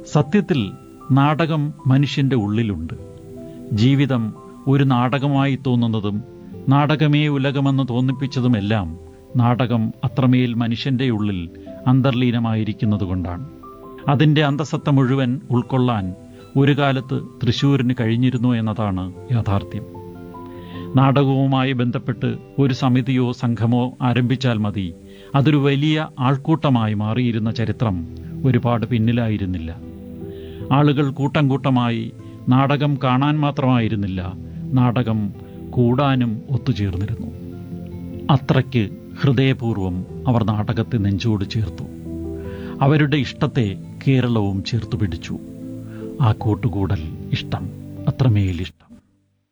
സത്യത്തിൽ നാടകം മനുഷ്യന്റെ ഉള്ളിലുണ്ട് ജീവിതം ഒരു നാടകമായി തോന്നുന്നതും നാടകമേ ഉലകമെന്ന് തോന്നിപ്പിച്ചതുമെല്ലാം നാടകം അത്രമേൽ മനുഷ്യന്റെ ഉള്ളിൽ അന്തർലീനമായിരിക്കുന്നതുകൊണ്ടാണ് അതിൻ്റെ അന്തസത്ത മുഴുവൻ ഉൾക്കൊള്ളാൻ ഒരു കാലത്ത് തൃശ്ശൂരിന് കഴിഞ്ഞിരുന്നു എന്നതാണ് യാഥാർത്ഥ്യം നാടകവുമായി ബന്ധപ്പെട്ട് ഒരു സമിതിയോ സംഘമോ ആരംഭിച്ചാൽ മതി അതൊരു വലിയ ആൾക്കൂട്ടമായി മാറിയിരുന്ന ചരിത്രം ഒരുപാട് പിന്നിലായിരുന്നില്ല ആളുകൾ കൂട്ടം കൂട്ടമായി നാടകം കാണാൻ മാത്രമായിരുന്നില്ല നാടകം കൂടാനും ഒത്തുചേർന്നിരുന്നു അത്രയ്ക്ക് ഹൃദയപൂർവം അവർ നാടകത്തെ നെഞ്ചോട് ചേർത്തു അവരുടെ ഇഷ്ടത്തെ കേരളവും ചേർത്തു പിടിച്ചു ആ കൂട്ടുകൂടൽ ഇഷ്ടം അത്രമേൽ ഇഷ്ടം